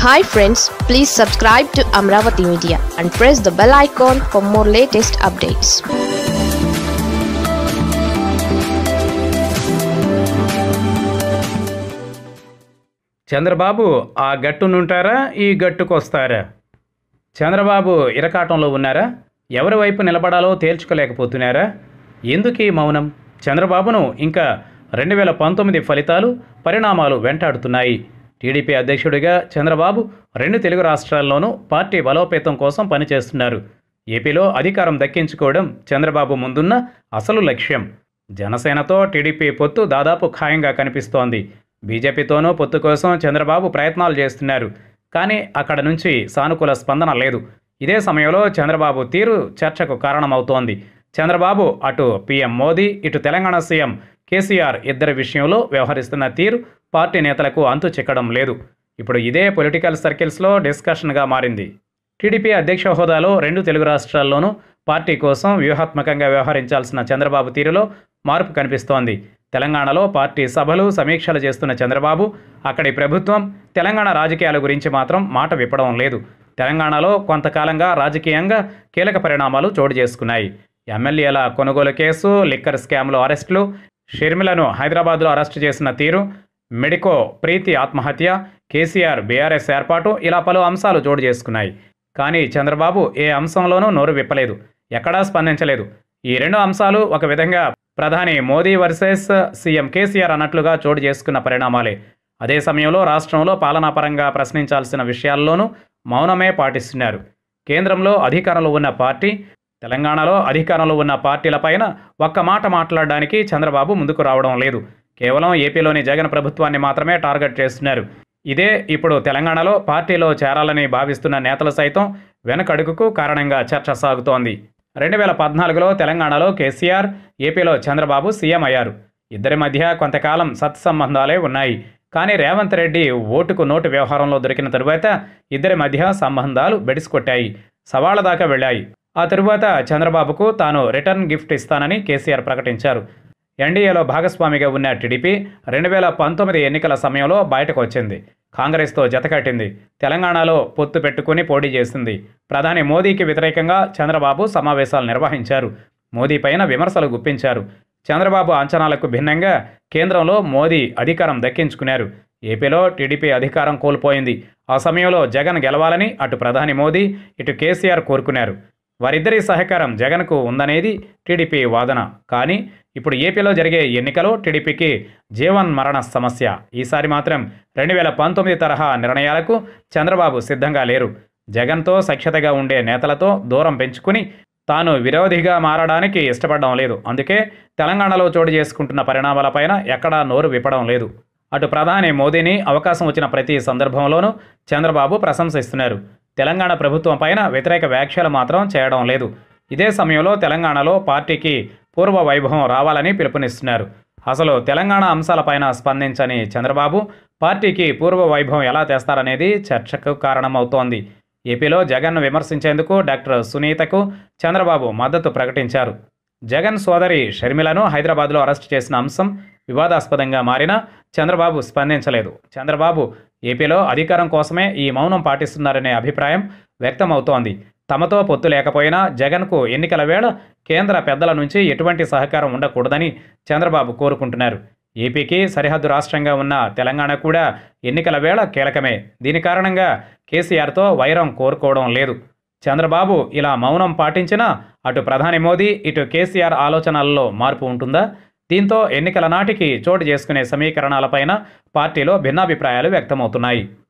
hi friends please subscribe to Amaravati media and press the bell icon for more latest updates Chandrababu ఆ గట్టునుంటారా ఈ గట్టుకొస్తారా చంద్రబాబు ఇరకాటంలో ఉన్నారా ఎవరి వైపు నిలబడాలో తేల్చుకోలేకపోతున్నారా ఎందుకు ఈ మౌనం చంద్రబాబును ఇంకా రెండు వేల పంతొమ్మిది ఫలితాలు పరిణామాలు వెంటాడుతున్నాయి టీడీపీ అధ్యక్షుడిగా చంద్రబాబు రెండు తెలుగు రాష్ట్రాల్లోనూ పార్టీ బలోపేతం కోసం పనిచేస్తున్నారు ఏపీలో అధికారం దక్కించుకోవడం చంద్రబాబు ముందున్న అసలు లక్ష్యం జనసేనతో టీడీపీ పొత్తు దాదాపు ఖాయంగా కనిపిస్తోంది బీజేపీతోనూ పొత్తు కోసం చంద్రబాబు ప్రయత్నాలు చేస్తున్నారు కానీ అక్కడ నుంచి సానుకూల స్పందన లేదు ఇదే సమయంలో చంద్రబాబు తీరు చర్చకు కారణమవుతోంది చంద్రబాబు అటు పీఎం మోదీ ఇటు తెలంగాణ సీఎం కేసీఆర్ ఇద్దరి విషయంలో వ్యవహరిస్తున్న తీరు పార్టీ నేతలకు అంతు చిక్కడం లేదు ఇప్పుడు ఇదే పొలిటికల్ సర్కిల్స్లో డిస్కషన్గా మారింది టీడీపీ అధ్యక్ష హోదాలో రెండు తెలుగు రాష్ట్రాల్లోనూ పార్టీ కోసం వ్యూహాత్మకంగా వ్యవహరించాల్సిన చంద్రబాబు తీరులో మార్పు కనిపిస్తోంది తెలంగాణలో పార్టీ సభలు సమీక్షలు చేస్తున్న చంద్రబాబు అక్కడి ప్రభుత్వం తెలంగాణ రాజకీయాల గురించి మాత్రం మాట విప్పడం లేదు తెలంగాణలో కొంతకాలంగా రాజకీయంగా కీలక పరిణామాలు చోటు చేసుకున్నాయి ఎమ్మెల్యేల కొనుగోలు కేసు లిక్కర్ స్కామ్లో అరెస్టులు షర్మిలను హైదరాబాద్లో అరెస్టు చేసిన తీరు మెడికో ప్రీతి ఆత్మహత్య కేసీఆర్ బీఆర్ఎస్ ఏర్పాటు ఇలా పలు అంశాలు చోటు చేసుకున్నాయి కానీ చంద్రబాబు ఏ అంశంలోనూ నోరు విప్పలేదు ఎక్కడా స్పందించలేదు ఈ రెండు అంశాలు ఒక విధంగా ప్రధాని మోదీ వర్సెస్ సీఎం కేసీఆర్ అన్నట్లుగా చోటు చేసుకున్న పరిణామాలే అదే సమయంలో రాష్ట్రంలో పాలనాపరంగా ప్రశ్నించాల్సిన విషయాల్లోనూ మౌనమే పాటిస్తున్నారు కేంద్రంలో అధికారంలో ఉన్న పార్టీ తెలంగాణలో అధికారంలో ఉన్న పార్టీలపైన ఒక్క మాట మాట్లాడడానికి చంద్రబాబు ముందుకు రావడం లేదు కేవలం ఏపీలోని జగన్ ప్రభుత్వాన్ని మాత్రమే టార్గెట్ చేస్తున్నారు ఇదే ఇప్పుడు తెలంగాణలో పార్టీలో చేరాలని భావిస్తున్న నేతలు సైతం వెనకడుగుకు కారణంగా చర్చ సాగుతోంది రెండు వేల పద్నాలుగులో తెలంగాణలో కేసీఆర్ ఏపీలో చంద్రబాబు సీఎం అయ్యారు ఇద్దరి మధ్య కొంతకాలం సత్సంబంధాలే ఉన్నాయి కానీ రేవంత్ రెడ్డి ఓటుకు నోటు వ్యవహారంలో దొరికిన తరువాత ఇద్దరి మధ్య సంబంధాలు బెడిసికొట్టాయి సవాళ్ల దాకా వెళ్ళాయి ఆ తరువాత చంద్రబాబుకు తాను రిటర్న్ గిఫ్ట్ ఇస్తానని కేసీఆర్ ప్రకటించారు ఎన్డీఏలో భాగస్వామిగా ఉన్న టీడీపీ రెండు వేల పంతొమ్మిది ఎన్నికల సమయంలో బయటకు వచ్చింది కాంగ్రెస్తో జతకట్టింది తెలంగాణలో పొత్తు పెట్టుకుని పోటీ చేసింది ప్రధాని మోదీకి వ్యతిరేకంగా చంద్రబాబు సమావేశాలు నిర్వహించారు మోదీ పైన విమర్శలు గుప్పించారు చంద్రబాబు అంచనాలకు భిన్నంగా కేంద్రంలో మోదీ అధికారం దక్కించుకున్నారు ఏపీలో టీడీపీ అధికారం కోల్పోయింది ఆ సమయంలో జగన్ గెలవాలని అటు ప్రధాని మోదీ ఇటు కేసీఆర్ కోరుకున్నారు వారిద్దరి సహకారం జగన్కు ఉందనేది టీడీపీ వాదన కానీ ఇప్పుడు ఏపీలో జరిగే ఎన్నికలో టీడీపీకి జీవన్ మరణ సమస్య ఈసారి మాత్రం రెండు వేల పంతొమ్మిది తరహా నిర్ణయాలకు చంద్రబాబు సిద్ధంగా లేరు జగన్తో సఖ్యతగా ఉండే నేతలతో దూరం పెంచుకుని తాను విరోధిగా మారడానికి ఇష్టపడడం లేదు అందుకే తెలంగాణలో చోటు చేసుకుంటున్న పరిణామాలపైన ఎక్కడా నోరు విప్పడం లేదు అటు ప్రధాని మోదీని అవకాశం వచ్చిన ప్రతి సందర్భంలోనూ చంద్రబాబు ప్రశంసిస్తున్నారు తెలంగాణ ప్రభుత్వం పైన వ్యతిరేక వ్యాఖ్యలు మాత్రం చేయడం లేదు ఇదే సమయంలో తెలంగాణలో పార్టీకి పూర్వ వైభవం రావాలని పిలుపునిస్తున్నారు అసలు తెలంగాణ అంశాలపైన స్పందించని చంద్రబాబు పార్టీకి పూర్వ వైభవం ఎలా తెస్తారనేది చర్చకు కారణమవుతోంది ఏపీలో జగన్ను విమర్శించేందుకు డాక్టర్ సునీతకు చంద్రబాబు మద్దతు ప్రకటించారు జగన్ సోదరి షర్మిలను హైదరాబాద్లో అరెస్ట్ చేసిన అంశం వివాదాస్పదంగా మారినా చంద్రబాబు స్పందించలేదు చంద్రబాబు ఏపీలో అధికారం కోసమే ఈ మౌనం పాటిస్తున్నారనే అభిప్రాయం వ్యక్తమవుతోంది తమతో పొత్తు లేకపోయినా జగన్కు ఎన్నికల వేళ కేంద్ర పెద్దల నుంచి ఎటువంటి సహకారం ఉండకూడదని చంద్రబాబు కోరుకుంటున్నారు ఏపీకి సరిహద్దు రాష్ట్రంగా ఉన్న తెలంగాణ కూడా ఎన్నికల వేళ కీలకమే దీని కారణంగా కేసీఆర్తో వైరం కోరుకోవడం లేదు చంద్రబాబు ఇలా మౌనం పాటించినా అటు ప్రధాని మోదీ ఇటు కేసీఆర్ ఆలోచనల్లో మార్పు ఉంటుందా దీంతో ఎన్నికల నాటికి చోటు చేసుకునే సమీకరణాలపైన పార్టీలో భిన్నాభిప్రాయాలు వ్యక్తమవుతున్నాయి